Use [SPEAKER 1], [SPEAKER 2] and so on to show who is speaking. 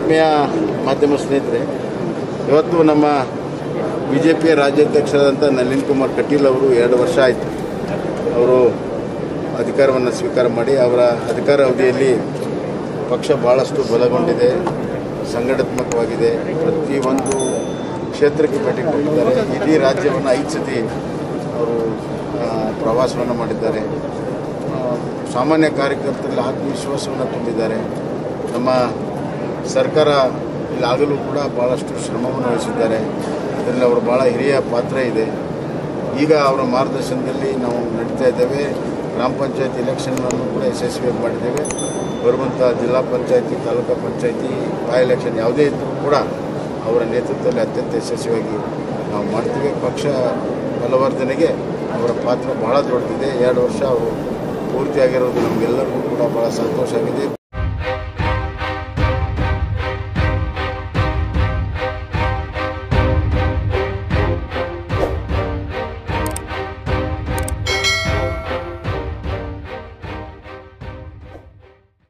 [SPEAKER 1] ಆತ್ಮೀಯ ಮಾಧ್ಯಮ ಸ್ನೇಹಿತರೆ ಇವತ್ತು ನಮ್ಮ ಬಿ ಜೆ ಪಿಯ ರಾಜ್ಯಾಧ್ಯಕ್ಷರಾದಂಥ ನಳಿನ್ ಕುಮಾರ್ ಕಟೀಲ್ ಅವರು ಎರಡು ವರ್ಷ ಆಯಿತು ಅವರು ಅಧಿಕಾರವನ್ನು ಸ್ವೀಕಾರ ಮಾಡಿ ಅವರ ಅಧಿಕಾರ ಅವಧಿಯಲ್ಲಿ ಪಕ್ಷ ಭಾಳಷ್ಟು ಬಲಗೊಂಡಿದೆ ಸಂಘಟನಾತ್ಮಕವಾಗಿದೆ ಪ್ರತಿಯೊಂದು ಕ್ಷೇತ್ರಕ್ಕೆ ಭೇಟಿ ಕೊಟ್ಟಿದ್ದಾರೆ ಇಡೀ ರಾಜ್ಯವನ್ನು ಐದು ಸತಿ ಅವರು ಆ, ಪ್ರವಾಸವನ್ನು ಮಾಡಿದ್ದಾರೆ ಆ, ಸಾಮಾನ್ಯ ಕಾರ್ಯಕರ್ತರಲ್ಲಿ ಆತ್ಮವಿಶ್ವಾಸವನ್ನು ತುಂಬಿದ್ದಾರೆ ನಮ್ಮ ಸರ್ಕಾರ ಇಲ್ಲಾಗಲೂ ಕೂಡ ಭಾಳಷ್ಟು ಶ್ರಮವನ್ನು ವಹಿಸಿದ್ದಾರೆ ಅದರಲ್ಲಿ ಅವರು ಭಾಳ ಹಿರಿಯ ಪಾತ್ರ ಇದೆ ಈಗ ಅವರ ಮಾರ್ಗದರ್ಶನದಲ್ಲಿ ನಾವು ನಡೀತಾ ಇದ್ದೇವೆ ಗ್ರಾಮ ಪಂಚಾಯತ್ ಇಲೆಕ್ಷನ್ಗಳನ್ನು ಕೂಡ ಯಶಸ್ವಿಯಾಗಿ ಮಾಡಿದ್ದೇವೆ ಬರುವಂಥ ಜಿಲ್ಲಾ ಪಂಚಾಯತಿ ತಾಲೂಕು ಪಂಚಾಯತಿ ಬೈ ಎಲೆಕ್ಷನ್ ಯಾವುದೇ ಇದ್ದರೂ ಕೂಡ ಅವರ ನೇತೃತ್ವದಲ್ಲಿ ಅತ್ಯಂತ ಯಶಸ್ವಿಯಾಗಿ ನಾವು ಮಾಡ್ತೀವಿ ಪಕ್ಷ ಬಲವರ್ಧನೆಗೆ ಅವರ ಪಾತ್ರ ಬಹಳ ದೊಡ್ಡದಿದೆ ಎರಡು ವರ್ಷ ಅವರು ಪೂರ್ತಿಯಾಗಿರೋದು ನಮಗೆಲ್ಲರಿಗೂ ಕೂಡ ಭಾಳ ಸಂತೋಷ ಆಗಿದೆ